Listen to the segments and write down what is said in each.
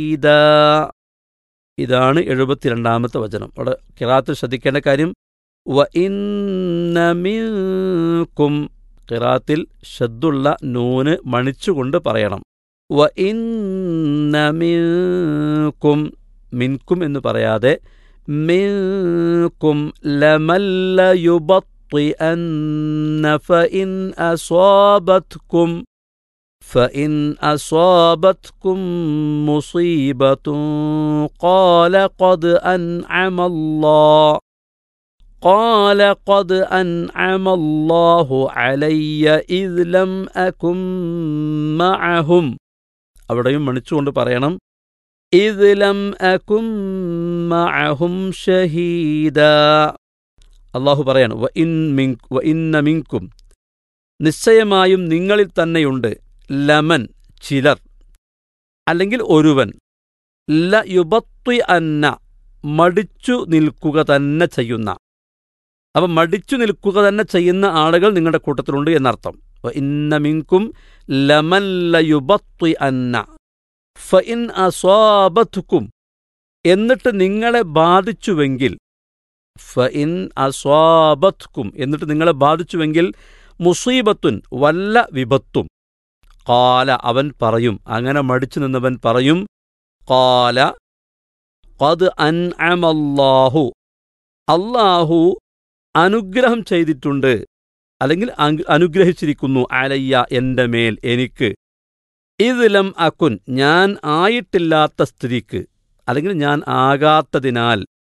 ഇതാ ഇതാണ് എഴുപത്തിരണ്ടാമത്തെ വചനം അവിടെ കിറാത്തിൽ ശ്രദ്ധിക്കേണ്ട കാര്യം വ ഇന്നമിക്കും കിറാത്തിൽ ഷദ്ദുള്ള നൂന് മണിച്ചുകൊണ്ട് പറയണം വ ഇന്നമിക്കും മിൻകും എന്ന് പറയാതെ മിൻകും ലമല്ല يبطئن فإن أصابتكم فإن أصابتكم مصيبة قال قد أنعم الله قال قد أنعم الله علي إذ لم أكن معهم അവിടെയും മണിച്ചുകൊണ്ട് പറയണം إذ لم أكن معهم شهيدا അള്ളാഹു പറയാണ് വ ഇൻ മിൻ വ ഇന്ന മിൻകും നിശ്ചയമായും നിങ്ങളിൽ തന്നെയുണ്ട് ലമൻ ചിലർ അല്ലെങ്കിൽ ഒരുവൻ ല യുബത്വി അന്ന മടിച്ചു നിൽക്കുക തന്നെ ചെയ്യുന്ന അപ്പം മടിച്ചു നിൽക്കുക തന്നെ ചെയ്യുന്ന ആളുകൾ നിങ്ങളുടെ കൂട്ടത്തിലുണ്ട് എന്നർത്ഥം വ ഇന്ന മിൻകും ലമൻ ല യുബത്വി അന്ന ഫ ഇൻ അസ്വാബത്തുക്കും എന്നിട്ട് നിങ്ങളെ ബാധിച്ചുവെങ്കിൽ ഫഇൻ അസ്വാബത്കും എന്നിട്ട് നിങ്ങളെ ബാധിച്ചുവെങ്കിൽ മുസീബത്തുൻ വല്ല വിപത്തും കാല അവൻ പറയും അങ്ങനെ മടിച്ചു നിന്നവൻ പറയും കാല കത് അൻ അമല്ലാഹു അല്ലാഹു അനുഗ്രഹം ചെയ്തിട്ടുണ്ട് അല്ലെങ്കിൽ അങ് അനുഗ്രഹിച്ചിരിക്കുന്നു അലയ്യ എൻ്റെ മേൽ എനിക്ക് ഇതിലം അക്കുൻ ഞാൻ ആയിട്ടില്ലാത്ത സ്ഥിതിക്ക് അല്ലെങ്കിൽ ഞാൻ ആകാത്തതിനാൽ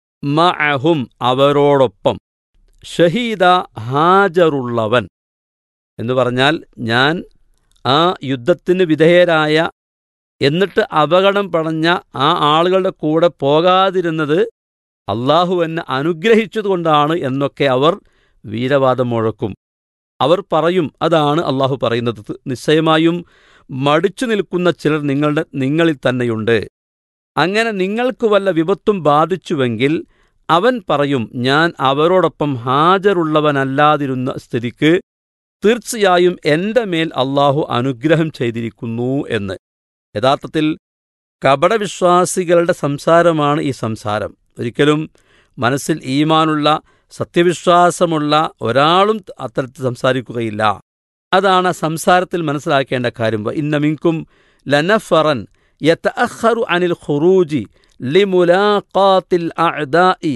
മഅഹും അവരോടൊപ്പം ഷഹീദ ഹാജറുള്ളവൻ എന്ന് പറഞ്ഞാൽ ഞാൻ ആ യുദ്ധത്തിന് വിധേയരായ എന്നിട്ട് അപകടം പടഞ്ഞ ആ ആളുകളുടെ കൂടെ പോകാതിരുന്നത് അള്ളാഹു എന്നെ അനുഗ്രഹിച്ചതുകൊണ്ടാണ് എന്നൊക്കെ അവർ വീരവാദം മുഴക്കും അവർ പറയും അതാണ് അള്ളാഹു പറയുന്നത് നിശ്ചയമായും മടിച്ചു നിൽക്കുന്ന ചിലർ നിങ്ങളുടെ നിങ്ങളിൽ തന്നെയുണ്ട് അങ്ങനെ നിങ്ങൾക്ക് വല്ല വിപത്തും ബാധിച്ചുവെങ്കിൽ അവൻ പറയും ഞാൻ അവരോടൊപ്പം ഹാജരുള്ളവനല്ലാതിരുന്ന സ്ഥിതിക്ക് തീർച്ചയായും എൻ്റെ മേൽ അള്ളാഹു അനുഗ്രഹം ചെയ്തിരിക്കുന്നു എന്ന് യഥാർത്ഥത്തിൽ കപടവിശ്വാസികളുടെ സംസാരമാണ് ഈ സംസാരം ഒരിക്കലും മനസ്സിൽ ഈമാനുള്ള സത്യവിശ്വാസമുള്ള ഒരാളും അത്തരത്തിൽ സംസാരിക്കുകയില്ല അതാണ് ആ സംസാരത്തിൽ മനസ്സിലാക്കേണ്ട കാര്യം ഇന്നമിങ്കും ലനഫറൻ യതഅഖറു അനിൽ ഖുറൂജി ലിമുലാഖാത്തിൽ അഅദാഇ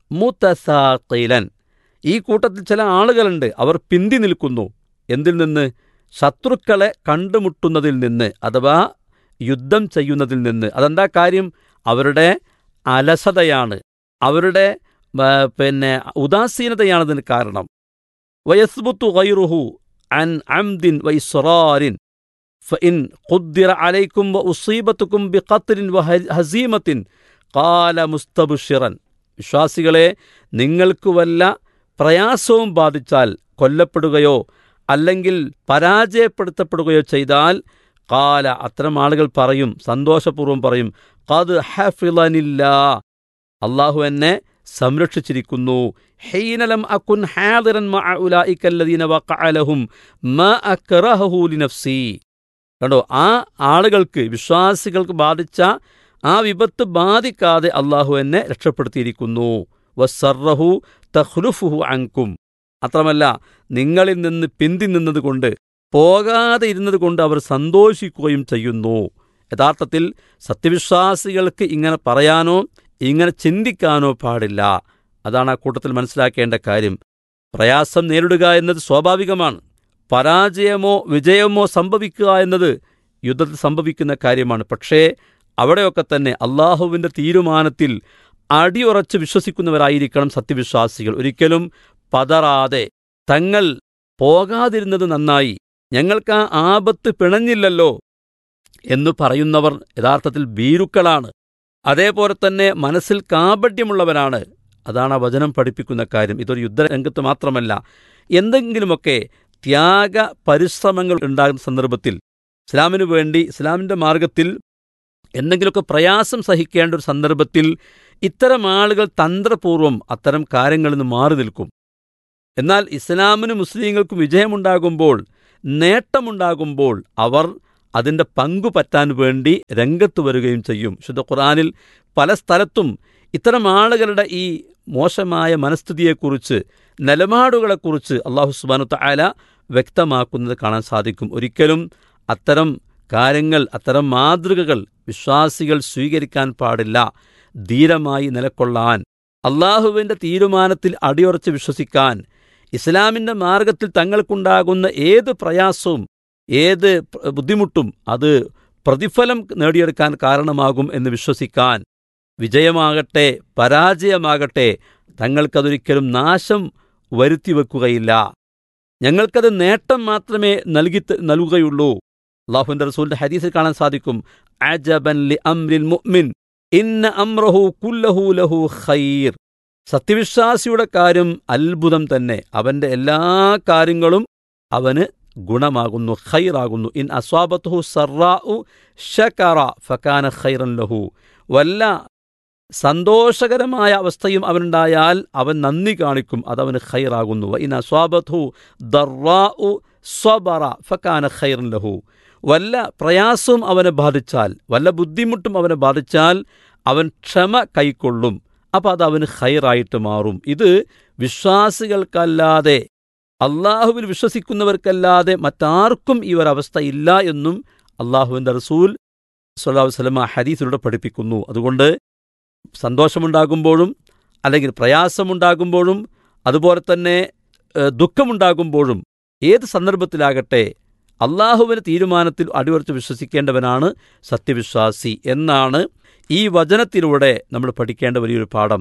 മുതസാഖിലൻ ഈ കൂട്ടത്തിൽ ചില ആളുകളുണ്ട് അവർ പിന്തി നിൽക്കുന്നു എന്തിൽ നിന്ന് ശത്രുക്കളെ കണ്ടുമുട്ടുന്നതിൽ നിന്ന് അഥവാ യുദ്ധം ചെയ്യുന്നതിൽ നിന്ന് അതെന്താ കാര്യം അവരുടെ അലസതയാണ് അവരുടെ പിന്നെ ഉദാസീനതയാണതിന് കാരണം വയസ്ബുത്തു ഗൈറുഹു അൻ അംദിൻ വൈസ്റാരിൻ فإن قدر عليكم وأصيبتكم بقتل وهزيمة قال مستبشرا വിശ്വാസികളെ നിങ്ങൾക്ക് വല്ല പ്രയാസവും ബാധിച്ചാൽ കൊല്ലപ്പെടുകയോ അല്ലെങ്കിൽ പരാജയപ്പെടുത്തപ്പെടുകയോ ചെയ്താൽ കാല അത്തരം ആളുകൾ പറയും സന്തോഷപൂർവ്വം പറയും കത് ഹഫിളനില്ല അള്ളാഹു എന്നെ സംരക്ഷിച്ചിരിക്കുന്നു ഹീനലം അക്കുൻ ഹാദിറൻ മഅഉലായിക്കല്ലദീന വഖഅലഹും മാ അക്റഹഹു ലിനഫ്സി കണ്ടോ ആ ആളുകൾക്ക് വിശ്വാസികൾക്ക് ബാധിച്ച ആ വിപത്ത് ബാധിക്കാതെ അള്ളാഹു എന്നെ രക്ഷപ്പെടുത്തിയിരിക്കുന്നു വസറഹു തഹ്ലുഫുഹു അങ്കും അത്രമല്ല നിങ്ങളിൽ നിന്ന് പിന്തി നിന്നതുകൊണ്ട് പോകാതെ ഇരുന്നത് കൊണ്ട് അവർ സന്തോഷിക്കുകയും ചെയ്യുന്നു യഥാർത്ഥത്തിൽ സത്യവിശ്വാസികൾക്ക് ഇങ്ങനെ പറയാനോ ഇങ്ങനെ ചിന്തിക്കാനോ പാടില്ല അതാണ് ആ കൂട്ടത്തിൽ മനസ്സിലാക്കേണ്ട കാര്യം പ്രയാസം നേരിടുക എന്നത് സ്വാഭാവികമാണ് പരാജയമോ വിജയമോ സംഭവിക്കുക എന്നത് യുദ്ധത്തിൽ സംഭവിക്കുന്ന കാര്യമാണ് പക്ഷേ അവിടെയൊക്കെ തന്നെ അള്ളാഹുവിൻ്റെ തീരുമാനത്തിൽ അടിയുറച്ച് വിശ്വസിക്കുന്നവരായിരിക്കണം സത്യവിശ്വാസികൾ ഒരിക്കലും പതറാതെ തങ്ങൾ പോകാതിരുന്നത് നന്നായി ഞങ്ങൾക്ക് ആ ആപത്ത് പിണഞ്ഞില്ലല്ലോ എന്ന് പറയുന്നവർ യഥാർത്ഥത്തിൽ ഭീരുക്കളാണ് അതേപോലെ തന്നെ മനസ്സിൽ കാപട്യമുള്ളവരാണ് അതാണ് ആ വചനം പഠിപ്പിക്കുന്ന കാര്യം ഇതൊരു യുദ്ധരംഗത്ത് മാത്രമല്ല എന്തെങ്കിലുമൊക്കെ ത്യാഗ പരിശ്രമങ്ങൾ ഉണ്ടാകുന്ന സന്ദർഭത്തിൽ ഇസ്ലാമിനു വേണ്ടി ഇസ്ലാമിൻ്റെ മാർഗത്തിൽ എന്തെങ്കിലുമൊക്കെ പ്രയാസം സഹിക്കേണ്ട ഒരു സന്ദർഭത്തിൽ ഇത്തരം ആളുകൾ തന്ത്രപൂർവം അത്തരം കാര്യങ്ങളിൽ നിന്ന് മാറി നിൽക്കും എന്നാൽ ഇസ്ലാമിനും മുസ്ലിങ്ങൾക്കും വിജയമുണ്ടാകുമ്പോൾ നേട്ടമുണ്ടാകുമ്പോൾ അവർ അതിൻ്റെ പങ്കു പറ്റാൻ വേണ്ടി രംഗത്ത് വരികയും ചെയ്യും ശുദ്ധ ഖുർആനിൽ പല സ്ഥലത്തും ഇത്തരം ആളുകളുടെ ഈ മോശമായ മനസ്ഥിതിയെക്കുറിച്ച് നിലപാടുകളെക്കുറിച്ച് അള്ളാഹു സുബാനു താല വ്യക്തമാക്കുന്നത് കാണാൻ സാധിക്കും ഒരിക്കലും അത്തരം കാര്യങ്ങൾ അത്തരം മാതൃകകൾ വിശ്വാസികൾ സ്വീകരിക്കാൻ പാടില്ല ധീരമായി നിലക്കൊള്ളാൻ അള്ളാഹുവിൻ്റെ തീരുമാനത്തിൽ അടിയുറച്ച് വിശ്വസിക്കാൻ ഇസ്ലാമിൻ്റെ മാർഗത്തിൽ തങ്ങൾക്കുണ്ടാകുന്ന ഏത് പ്രയാസവും ഏത് ബുദ്ധിമുട്ടും അത് പ്രതിഫലം നേടിയെടുക്കാൻ കാരണമാകും എന്ന് വിശ്വസിക്കാൻ വിജയമാകട്ടെ പരാജയമാകട്ടെ തങ്ങൾക്കതൊരിക്കലും നാശം വരുത്തിവെക്കുകയില്ല ഞങ്ങൾക്കത് നേട്ടം മാത്രമേ നൽകി നൽകുകയുള്ളൂ അള്ളാഹുവിൻ്റെ റസൂലിൻ്റെ ഹദീസിൽ കാണാൻ സാധിക്കും അജബൻ ലി അംരിൽ മുഅ്മിൻ ഇന്ന അമ്രഹു കുല്ലഹു ലഹു ഖൈർ സത്യവിശ്വാസിയുടെ കാര്യം അത്ഭുതം തന്നെ അവൻ്റെ എല്ലാ കാര്യങ്ങളും അവന് ഗുണമാകുന്നു ഖൈറാകുന്നു ഇൻ അസ്വാബത്തുഹു സറാഉ ഷക്കറ ഫക്കാന ഖൈറൻ ലഹു വല്ല സന്തോഷകരമായ അവസ്ഥയും അവനുണ്ടായാൽ അവൻ നന്ദി കാണിക്കും അതവന് ഖൈറാകുന്നു ഇൻ അസ്വാബത്തു ദറാഉ സ്വബറ ഫക്കാന ഖൈറൻ ലഹു വല്ല പ്രയാസവും അവനെ ബാധിച്ചാൽ വല്ല ബുദ്ധിമുട്ടും അവനെ ബാധിച്ചാൽ അവൻ ക്ഷമ കൈക്കൊള്ളും അപ്പം അത് അവന് ഖൈറായിട്ട് മാറും ഇത് വിശ്വാസികൾക്കല്ലാതെ അള്ളാഹുവിൽ വിശ്വസിക്കുന്നവർക്കല്ലാതെ മറ്റാർക്കും ഈ ഒരവസ്ഥ ഇല്ല എന്നും അള്ളാഹുവിൻ്റെ റസൂൽ സ്വല്ലാഹു വസ്ലമ ഹദീസിലൂടെ പഠിപ്പിക്കുന്നു അതുകൊണ്ട് സന്തോഷമുണ്ടാകുമ്പോഴും അല്ലെങ്കിൽ പ്രയാസമുണ്ടാകുമ്പോഴും അതുപോലെ തന്നെ ദുഃഖമുണ്ടാകുമ്പോഴും ഏത് സന്ദർഭത്തിലാകട്ടെ അള്ളാഹുവിന് തീരുമാനത്തിൽ അടിയുറച്ച് വിശ്വസിക്കേണ്ടവനാണ് സത്യവിശ്വാസി എന്നാണ് ഈ വചനത്തിലൂടെ നമ്മൾ പഠിക്കേണ്ട വലിയൊരു പാഠം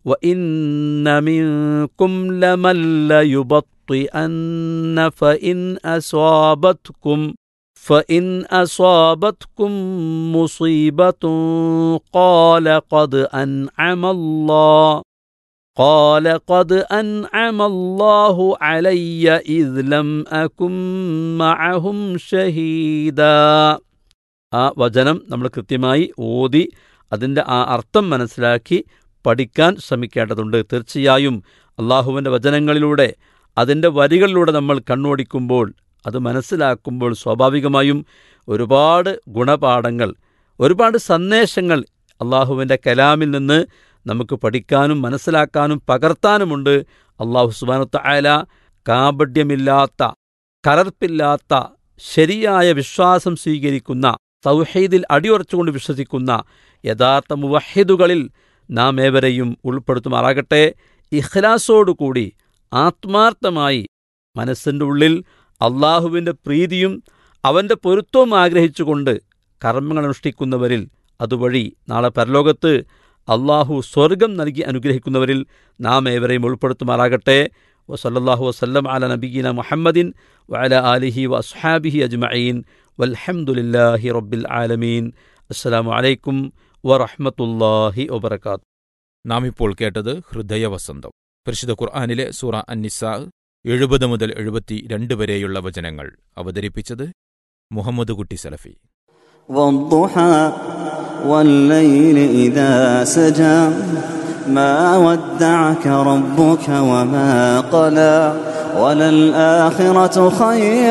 فإن أصابتكم مصيبة قال قد أنعم الله قال قد أنعم الله علي إذ لم أكن معهم شهيدا ആ വചനം നമ്മൾ കൃത്യമായി ഓതി അതിൻ്റെ ആ അർത്ഥം മനസ്സിലാക്കി പഠിക്കാൻ ശ്രമിക്കേണ്ടതുണ്ട് തീർച്ചയായും അള്ളാഹുവിൻ്റെ വചനങ്ങളിലൂടെ അതിൻ്റെ വരികളിലൂടെ നമ്മൾ കണ്ണോടിക്കുമ്പോൾ അത് മനസ്സിലാക്കുമ്പോൾ സ്വാഭാവികമായും ഒരുപാട് ഗുണപാഠങ്ങൾ ഒരുപാട് സന്ദേശങ്ങൾ അള്ളാഹുവിൻ്റെ കലാമിൽ നിന്ന് നമുക്ക് പഠിക്കാനും മനസ്സിലാക്കാനും പകർത്താനുമുണ്ട് അള്ളാഹു സുബാനുത്ത ആല കാപഡ്യമില്ലാത്ത കലർപ്പില്ലാത്ത ശരിയായ വിശ്വാസം സ്വീകരിക്കുന്ന സൗഹീദിൽ അടിയുറച്ചുകൊണ്ട് വിശ്വസിക്കുന്ന യഥാർത്ഥ മുവഹിദുകളിൽ നാം ഏവരെയും ഉൾപ്പെടുത്തുമാറാകട്ടെ ഇഖ്ലാസോടുകൂടി ആത്മാർത്ഥമായി മനസ്സിൻ്റെ ഉള്ളിൽ അള്ളാഹുവിൻ്റെ പ്രീതിയും അവൻ്റെ പൊരുത്തവും ആഗ്രഹിച്ചുകൊണ്ട് കർമ്മങ്ങൾ അനുഷ്ഠിക്കുന്നവരിൽ അതുവഴി നാളെ പരലോകത്ത് അള്ളാഹു സ്വർഗം നൽകി അനുഗ്രഹിക്കുന്നവരിൽ നാം ഏവരെയും ഉൾപ്പെടുത്തുമാറാകട്ടെ വസല്ലാഹു വസ്ലം അല നബീന മുഹമ്മദിൻ വഅല ആലിഹി വസ്ഹാബിഹി അജ്മഈൻ വൽഹംദുലില്ലാഹി റബ്ബിൽ ആലമീൻ അസ്സലാമു അലൈക്കും വറഹ്മത്തുള്ളാഹി വബർക്കാത്തു നാം ഇപ്പോൾ കേട്ടത് ഹൃദയവസന്തം പരിശുദ്ധ ഖുർആാനിലെ സൂറ അന്നിസ എഴുപത് മുതൽ എഴുപത്തി രണ്ട് വരെയുള്ള വചനങ്ങൾ അവതരിപ്പിച്ചത് മുഹമ്മദ് കുട്ടി സലഫി والضحى والليل إذا سجى ما ودعك ربك وما قلى وللآخرة خير